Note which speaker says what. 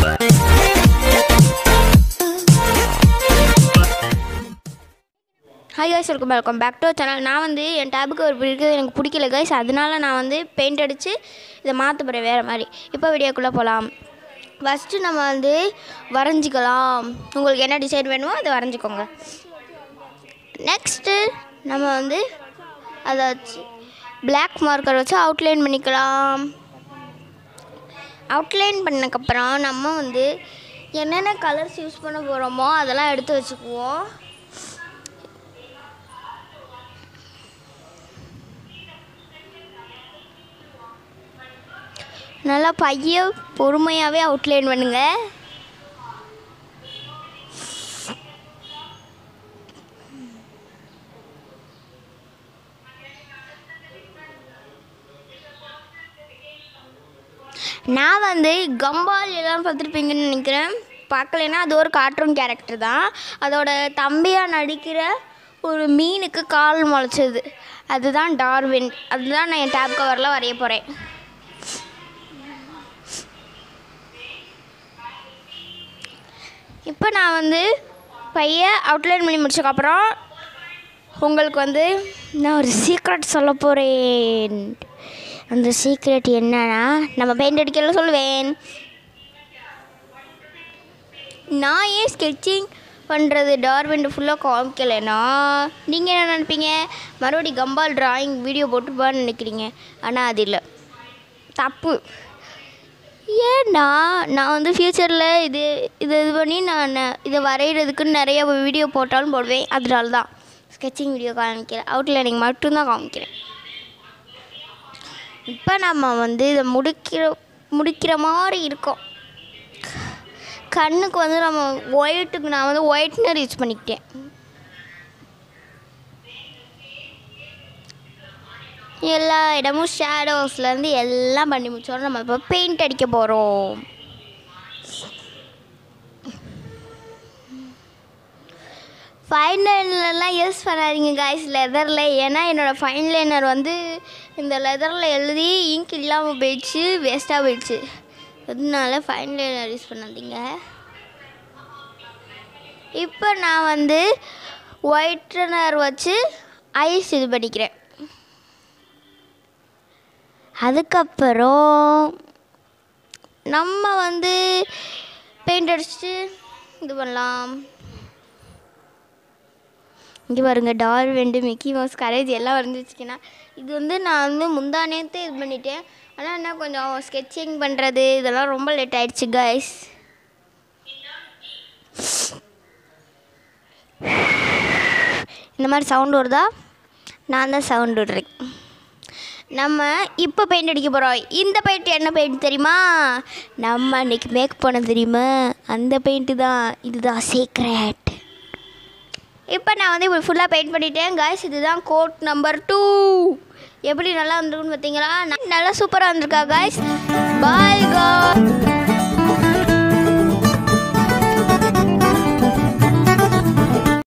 Speaker 1: hi guys welcome welcome back to channel நான் வந்து என் டேபுக்கு ஒரு பிடிக்கிறது எனக்கு பிடிக்கல கைஸ் அதனால நான் வந்து பெயிண்ட் அடித்து இதை மாற்ற போகிறேன் வேறு மாதிரி இப்போ வீடியோக்குள்ளே போகலாம் ஃபஸ்ட்டு நம்ம வந்து வரைஞ்சிக்கலாம் உங்களுக்கு என்ன டிசைன் வேணுமோ அதை வரைஞ்சிக்கோங்க நெக்ஸ்ட்டு நம்ம வந்து அதை வச்சு பிளாக் மார்க்கர் வச்சு அவுட்லைன் பண்ணிக்கலாம் அவுட்லைன் பண்ணக்கப்புறம் நம்ம வந்து என்னென்ன கலர்ஸ் யூஸ் பண்ண போகிறோமோ அதெல்லாம் எடுத்து வச்சுக்குவோம் நல்லா பைய பொறுமையாகவே அவுட்லைன் பண்ணுங்க நான் வந்து கம்பால் எல்லாம் பார்த்துருப்பீங்கன்னு நினைக்கிறேன் பார்க்கலைன்னா அது ஒரு கார்ட்டூன் கேரக்டர் தான் அதோட தம்பியாக நடிக்கிற ஒரு மீனுக்கு கால் முளைச்சது அதுதான் டார்வின் அதுதான் நான் என் டேப் கவரில் வரைய போகிறேன் இப்போ நான் வந்து பைய அவுட்லைன் பண்ணி முடிச்சதுக்கப்புறம் உங்களுக்கு வந்து நான் ஒரு சீக்ரெட் சொல்ல போகிறேன் அந்த சீக்ரெட் என்னன்னா நம்ம பெயிண்ட் அடிக்கல சொல்லுவேன் நான் ஏன் ஸ்கெட்சிங் பண்ணுறது டார்விண்ட் ஃபுல்லாக காமிக்கலைன்னா நீங்கள் என்ன நினைப்பீங்க மறுபடி கம்பால் டிராயிங் வீடியோ போட்டுப்பான்னு நினைக்கிறீங்க ஆனால் அது இல்லை தப்பு ஏன்னா நான் வந்து ஃப்யூச்சரில் இது இது இது பண்ணி நான் இதை வரைகிறதுக்குன்னு நிறைய வீடியோ போட்டாலும் போடுவேன் அதனால தான் ஸ்கெட்சிங் வீடியோ காமிக்கிறேன் அவுட்லைனிங் மட்டும்தான் காமிக்கிறேன் இப்போ நம்ம வந்து இதை முடிக்கிற முடிக்கிற மாதிரி இருக்கோம் கண்ணுக்கு வந்து நம்ம ஒயிட்டுக்கு நான் வந்து ஒயிட்னர் யூஸ் பண்ணிக்கிட்டேன் எல்லா இடமும் ஷேடோஸ்லேருந்து எல்லாம் பண்ணி முடிச்சோம் நம்ம இப்போ பெயிண்ட் அடிக்க போகிறோம் ஃபைன் லைனர்லாம் யூஸ் பண்ணாதீங்க காய்ஸ் லெதரில் ஏன்னா என்னோடய ஃபைன் லைனர் வந்து இந்த லெதரில் எழுதி இங்க் இல்லாமல் போயிடுச்சு வேஸ்ட்டாக போயிடுச்சு அதனால ஃபைன் லைனர் யூஸ் பண்ணாதீங்க இப்போ நான் வந்து ஒயிட்னர் வச்சு ஐஸ் இது பண்ணிக்கிறேன் அதுக்கப்புறம் நம்ம வந்து பெயிண்ட் அடிச்சுட்டு இது பண்ணலாம் இங்கே பாருங்க டால் வெண்டு மிக்கி மவுஸ் கரேஜ் எல்லாம் வரைஞ்சி வச்சுக்கேன்னா இது வந்து நான் வந்து முந்தா நேரத்து இது பண்ணிட்டேன் ஆனால் என்ன கொஞ்சம் ஸ்கெட்சிங் பண்ணுறது இதெல்லாம் ரொம்ப லேட் ஆயிடுச்சு கைஸ் இந்த மாதிரி சவுண்ட் வருதா நான் தான் சவுண்ட் விடுறேன் நம்ம இப்போ பெயிண்ட் அடிக்க போகிறோம் இந்த பெயிண்ட் என்ன பெயிண்ட் தெரியுமா நம்ம அன்றைக்கி மேக் பண்ண தெரியுமா அந்த பெயிண்ட்டு தான் இதுதான் சீக்ரெட் இப்போ நான் வந்து இப்படி ஃபுல்லாக பெயிண்ட் பண்ணிட்டேன் காய்ஸ் இதுதான் கோட் நம்பர் டூ எப்படி நல்லா வந்திருக்குன்னு பார்த்தீங்களா நல்லா சூப்பராக வந்திருக்கா காய்ஸ் பாய் கா